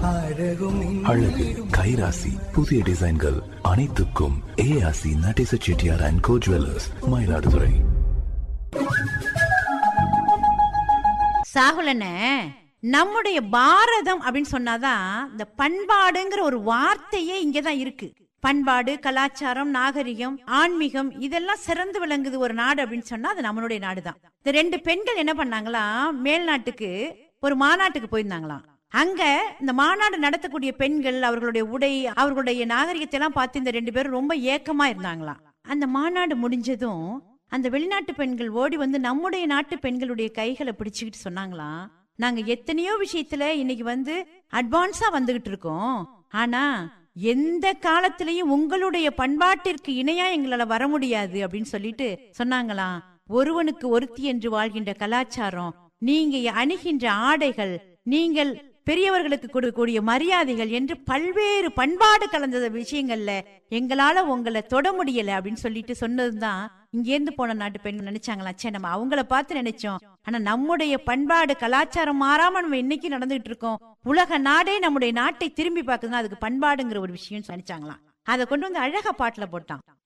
அழகு கைராசி புதிய டிசைன்கள் அனைத்துக்கும் ஏஆசி Natesa Chettiar and Co jewellers Mayiladuthurai சாகுலன நம்முடைய பாரதம் அப்படின்னு சொன்னாதான் இந்த பண்பாடுங்கிற ஒரு வார்த்தையே இங்கதான் இருக்கு பண்பாடு கலாச்சாரம் நாகரிகம் ஆன்மீகம் இதெல்லாம் சிறந்து விளங்குது ஒரு நாடு அப்படின்னு சொன்னா அது நம்மளுடைய நாடுதான் இந்த ரெண்டு பெண்கள் என்ன பண்ணாங்களாம் மேல்நாட்டுக்கு ஒரு மாநாட்டுக்கு போயிருந்தாங்களாம் அங்க இந்த மாநாடு நடத்தக்கூடிய பெண்கள் அவர்களுடைய உடை அவர்களுடைய நாகரிகத்தை எல்லாம் பார்த்து இந்த ரெண்டு பேரும் ரொம்ப ஏக்கமா இருந்தாங்களாம் அந்த மாநாடு முடிஞ்சதும் அந்த வெளிநாட்டு பெண்கள் ஓடி வந்து நம்முடைய நாட்டு பெண்களுடைய கைகளை பிடிச்சுக்கிட்டு சொன்னாங்களாம் நாங்க எத்தனையோ விஷயத்துல இன்னைக்கு வந்து அட்வான்ஸா வந்துகிட்டு இருக்கோம் ஆனா எந்த காலத்திலயும் உங்களுடைய பண்பாட்டிற்கு இணையா எங்களால வர முடியாது அப்படின்னு சொல்லிட்டு சொன்னாங்களாம் ஒருவனுக்கு ஒருத்தி என்று வாழ்கின்ற கலாச்சாரம் நீங்க அணுகின்ற ஆடைகள் நீங்கள் பெரியவர்களுக்கு கொடுக்கக்கூடிய மரியாதைகள் என்று பல்வேறு பண்பாடு கலந்த விஷயங்கள்ல எங்களால உங்களை தொட முடியல அப்படின்னு சொல்லிட்டு சொன்னதுதான் இங்கேருந்து போன நாட்டு பெண்கள் நினைச்சாங்களா சே நம்ம அவங்கள பார்த்து நினைச்சோம் ஆனா நம்முடைய பண்பாடு கலாச்சாரம் மாறாம நம்ம இன்னைக்கு நடந்துகிட்டு இருக்கோம் உலக நாடே நம்முடைய நாட்டை திரும்பி பார்க்குதுன்னா அதுக்கு பண்பாடுங்கிற ஒரு விஷயம் நினைச்சாங்களாம் அதை கொண்டு வந்து அழகா பாட்டுல போட்டான்